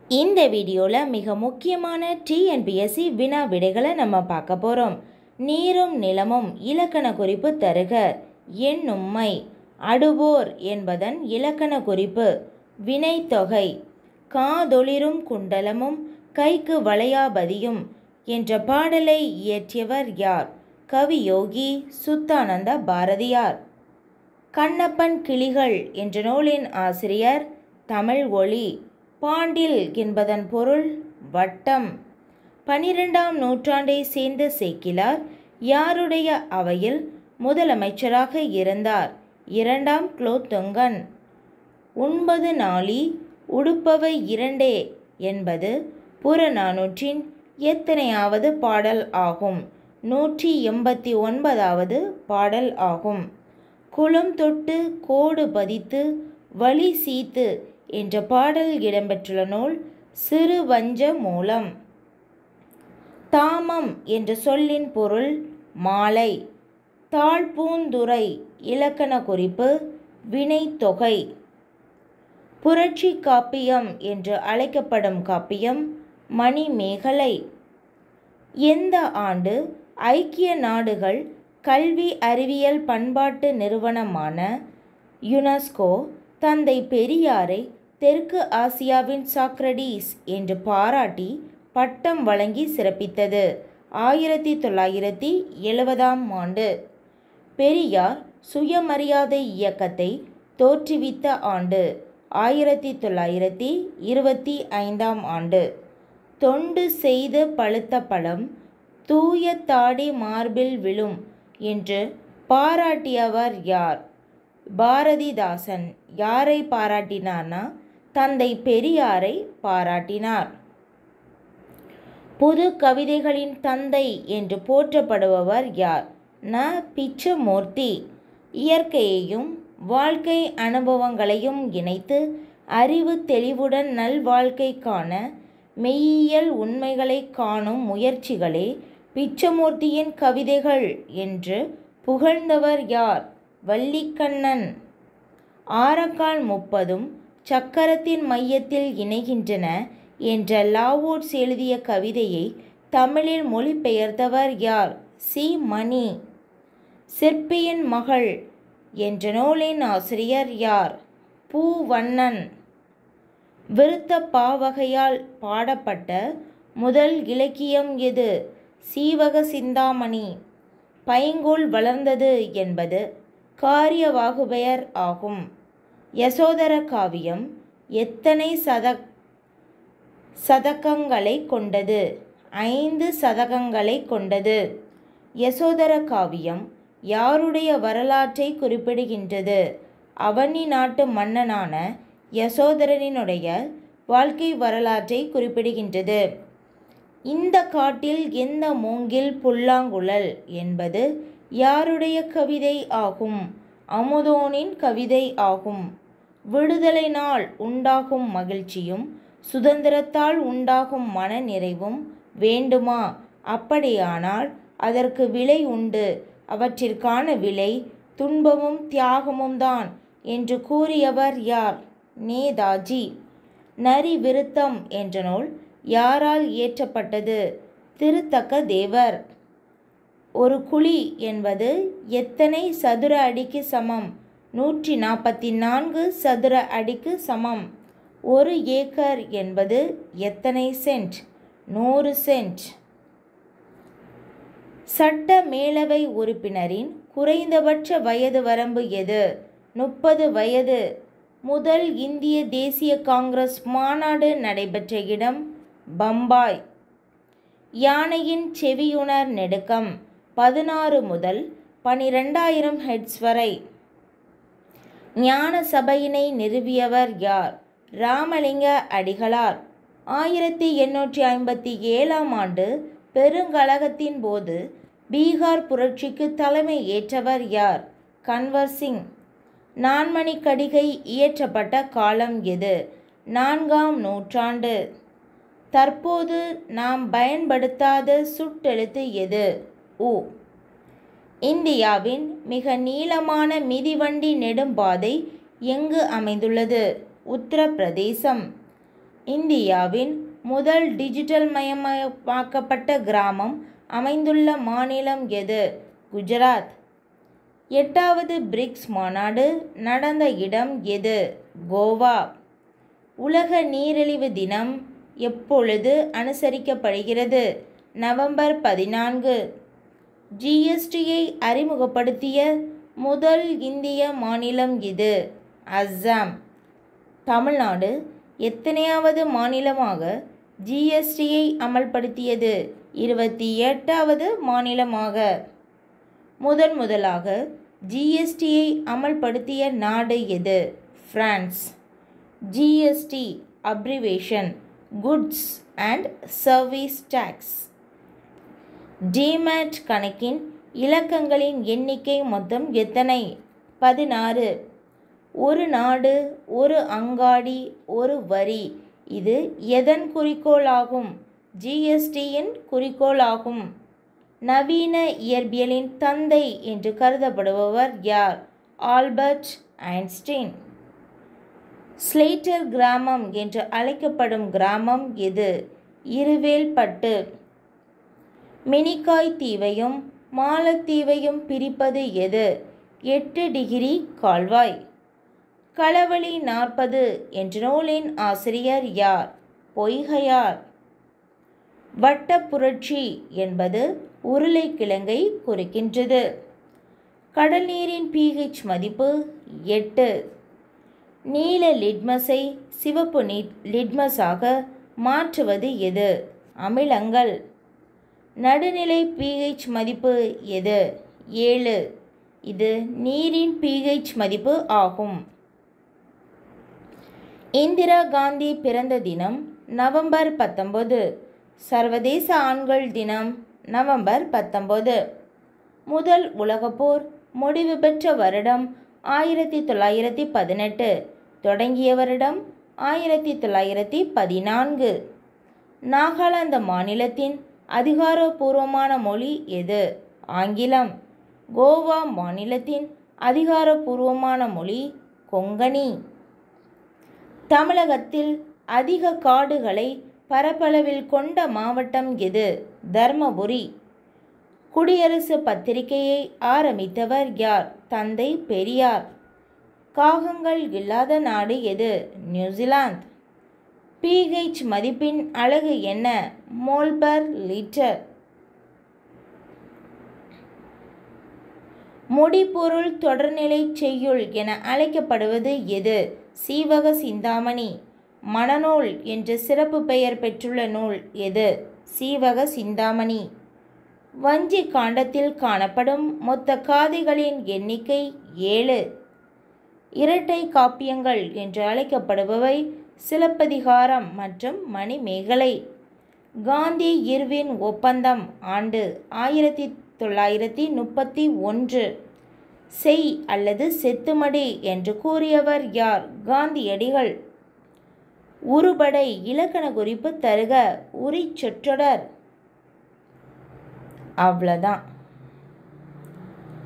இந்த வீடியோவில் மிக முக்கியமான டிஎன்பிஎஸ்சி வினா விடைகளை நம்ம பார்க்க போகிறோம் நீரும் நிலமும் இலக்கண குறிப்பு தருக எண்ணும்மை அடுவோர் என்பதன் இலக்கண குறிப்பு வினைத்தொகை காதொளிரும் குண்டலமும் கைக்கு வளையாபதியும் என்ற பாடலை இயற்றியவர் யார் கவியோகி சுத்தானந்த பாரதியார் கண்ணப்பன் கிளிகள் என்ற நூலின் ஆசிரியர் தமிழ் ஒளி பாண்டில் என்பதன் பொருள் வட்டம் பனிரெண்டாம் நூற்றாண்டை சேர்ந்த சேக்கிலார் யாருடைய அவையில் முதலமைச்சராக இருந்தார் இரண்டாம் குலோத்துங்கன் உண்பது நாளி உடுப்பவை இரண்டே என்பது புறநானூற்றின் எத்தனையாவது பாடல் ஆகும் நூற்றி எண்பத்தி ஒன்பதாவது பாடல் ஆகும் குளம் தொட்டு கோடு பதித்து வழி சீத்து என்ற பாடல் இடம்பெற்றுள்ள நூல் சிறு வஞ்ச மூலம் தாமம் என்ற சொல்லின் பொருள் மாலை தாழ்பூந்துறை இலக்கண குறிப்பு வினைத்தொகை புரட்சி காப்பியம் என்று அழைக்கப்படும் காப்பியம் மணிமேகலை எந்த ஆண்டு ஐக்கிய நாடுகள் கல்வி அறிவியல் பண்பாட்டு நிறுவனமான யுனெஸ்கோ தந்தை பெரியாரை தெற்கு ஆசியாவின் சாக்ரடீஸ் என்று பாராட்டி பட்டம் வழங்கி சிறப்பித்தது ஆயிரத்தி தொள்ளாயிரத்தி எழுபதாம் ஆண்டு பெரியார் சுயமரியாதை இயக்கத்தை தோற்றுவித்த ஆண்டு ஆயிரத்தி தொள்ளாயிரத்தி இருபத்தி ஐந்தாம் ஆண்டு தொண்டு செய்து பழுத்த பழம் தூய தாடி மார்பில் விழும் என்று பாராட்டியவர் யார் பாரதிதாசன் யாரை பாராட்டினார்னா தந்தை பெரியாரை பாராட்டினார் புது கவிதைகளின் தந்தை என்று போற்றப்படுபவர் யார் ந பிச்சமூர்த்தி இயற்கையையும் வாழ்க்கை அனுபவங்களையும் இணைத்து அறிவு தெளிவுடன் நல்வாழ்க்கைக்கான மெய்யியல் உண்மைகளை காணும் முயற்சிகளே பிச்சமூர்த்தியின் கவிதைகள் என்று புகழ்ந்தவர் யார் வள்ளிக்கண்ணன் ஆரக்கால் முப்பதும் சக்கரத்தின் மையத்தில் இணைகின்றன என்ற லாவோட்ஸ் எழுதிய கவிதையை தமிழில் மொழிபெயர்த்தவர் யார் சி மணி சிற்பியின் மகள் என்ற நூலின் ஆசிரியர் யார் பூவண்ணன் விருத்த பாவகையால் பாடப்பட்ட முதல் இலக்கியம் எது சீவக சிந்தாமணி பைங்கூல் வளர்ந்தது என்பது காரியவாகுபெயர் ஆகும் யசோதர காவியம் எத்தனை சத சதகங்களை கொண்டது ஐந்து சதகங்களை கொண்டது யசோதர காவியம் யாருடைய வரலாற்றை குறிப்பிடுகின்றது அவனி நாட்டு மன்னனான யசோதரனினுடைய வாழ்க்கை வரலாற்றை குறிப்பிடுகின்றது இந்த காட்டில் எந்த மூங்கில் புல்லாங்குழல் என்பது யாருடைய கவிதை ஆகும் அமுதோனின் கவிதை ஆகும் விடுதலை நாள் உண்டாகும் மகிழ்ச்சியும் சுதந்திரத்தால் உண்டாகும் மன நிறைவும் வேண்டுமா அப்படியானால் அதற்கு விலை உண்டு அவற்றிற்கான விலை துன்பமும் தியாகமும் தான் என்று கூறியவர் யார் நேதாஜி நரி விருத்தம் என்ற நூல் யாரால் இயற்றப்பட்டது திருத்தக்க தேவர் ஒரு குழி என்பது எத்தனை சதுர அடிக்கு சமம் நூற்றி நாற்பத்தி நான்கு சதுர அடிக்கு சமம் ஒரு ஏக்கர் என்பது எத்தனை சென்ட் நூறு சென்ட் சட்ட மேலவை உறுப்பினரின் குறைந்தபட்ச வயது வரம்பு எது முப்பது வயது முதல் இந்திய தேசிய காங்கிரஸ் மாநாடு நடைபெற்ற இடம் பம்பாய் யானையின் செவியுணர் நெடுக்கம் பதினாறு முதல் பனிரெண்டாயிரம் ஹெட்ஸ் வரை ஞான சபையினை நிறுவியவர் யார் ராமலிங்க அடிகளார் ஆயிரத்தி எண்ணூற்றி ஐம்பத்தி ஏழாம் ஆண்டு பெருங்கழகத்தின் போது பீகார் புரட்சிக்கு தலைமை ஏற்றவர் யார் கன்வர் சிங் நான்மணி கடிகை இயற்றப்பட்ட காலம் எது நான்காம் நூற்றாண்டு தற்போது நாம் பயன்படுத்தாத சுட்டெழுத்து எது உ இந்தியாவின் மிக நீளமான மிதிவண்டி நெடும்பாதை எங்கு அமைந்துள்ளது உத்தரப்பிரதேசம் இந்தியாவின் முதல் டிஜிட்டல் மயமாக்கப்பட்ட கிராமம் அமைந்துள்ள மாநிலம் எது குஜராத் எட்டாவது பிரிக்ஸ் மாநாடு நடந்த இடம் எது கோவா உலக நீரிழிவு தினம் எப்பொழுது அனுசரிக்கப்படுகிறது நவம்பர் பதினான்கு ஜிஎஸ்டியை அறிமுகப்படுத்திய முதல் இந்திய மாநிலம் இது அஸ்ஸாம் தமிழ்நாடு எத்தனையாவது மாநிலமாக ஜிஎஸ்டியை அமல்படுத்தியது இருபத்தி எட்டாவது மாநிலமாக முதன் முதலாக ஜிஎஸ்டியை அமல்படுத்திய நாடு எது France GST abbreviation goods and service tax demat கணக்கின் இலக்கங்களின் எண்ணிக்கை மொத்தம் எத்தனை பதினாறு ஒரு நாடு ஒரு அங்காடி ஒரு வரி இது எதன் குறிக்கோளாகும் ஜிஎஸ்டியின் குறிக்கோளாகும் நவீன இயற்பியலின் தந்தை என்று கருதப்படுபவர் யார் ஆல்பர்ட் ஐன்ஸ்டீன் ஸ்லேட்டர் கிராமம் என்று அழைக்கப்படும் கிராமம் எது இருவேல்பட்டு மினிக்காய் தீவையும் மாலத்தீவையும் பிரிப்பது எது எட்டு டிகிரி கால்வாய் களவழி நாற்பது என்ற நூலின் ஆசிரியர் யார் பொய்கையார் வட்டப்புரட்சி என்பது உருளைக்கிழங்கை குறிக்கின்றது கடல் நீரின் pH மதிப்பு எட்டு நீல லிட்மஸை சிவப்பு நீ லிட்மஸாக மாற்றுவது எது அமிலங்கள் நடுநிலை pH மதிப்பு எது ஏழு இது நீரின் pH மதிப்பு ஆகும் இந்திரா காந்தி பிறந்த தினம் நவம்பர் பத்தொன்பது சர்வதேச ஆண்கள் தினம் நவம்பர் பத்தொன்பது முதல் உலகப்போர் முடிவு பெற்ற வருடம் ஆயிரத்தி தொள்ளாயிரத்தி பதினெட்டு தொடங்கிய வருடம் ஆயிரத்தி தொள்ளாயிரத்தி பதினான்கு நாகாலாந்து மாநிலத்தின் அதிகாரப்பூர்வமான மொழி எது ஆங்கிலம் கோவா மாநிலத்தின் அதிகாரப்பூர்வமான மொழி கொங்கணி தமிழகத்தில் அதிக காடுகளை பரப்பளவில் கொண்ட மாவட்டம் எது தர்மபுரி குடியரசு பத்திரிகையை ஆரம்பித்தவர் யார் தந்தை பெரியார் காகங்கள் இல்லாத நாடு எது நியூசிலாந்து pH மதிப்பின் அலகு என்ன மோல் பர் லிட்டர் முடிப்பொருள் தொடர்நிலை செய்யுள் என அழைக்கப்படுவது எது சீவக சிந்தாமணி மணநூல் என்ற சிறப்பு பெயர் பெற்றுள்ள நூல் எது சீவக சிந்தாமணி வஞ்சி காண்டத்தில் காணப்படும் மொத்த காதைகளின் எண்ணிக்கை ஏழு இரட்டை காப்பியங்கள் என்று அழைக்கப்படுபவை சிலப்பதிகாரம் மற்றும் மணிமேகலை காந்தி இர்வின் ஒப்பந்தம் ஆண்டு ஆயிரத்தி தொள்ளாயிரத்தி முப்பத்தி ஒன்று செய் அல்லது செத்துமடி என்று கூறியவர் யார் காந்தியடிகள் உருபடை இலக்கண குறிப்பு தருக உரி சொற்றொடர் அவ்வளோதான்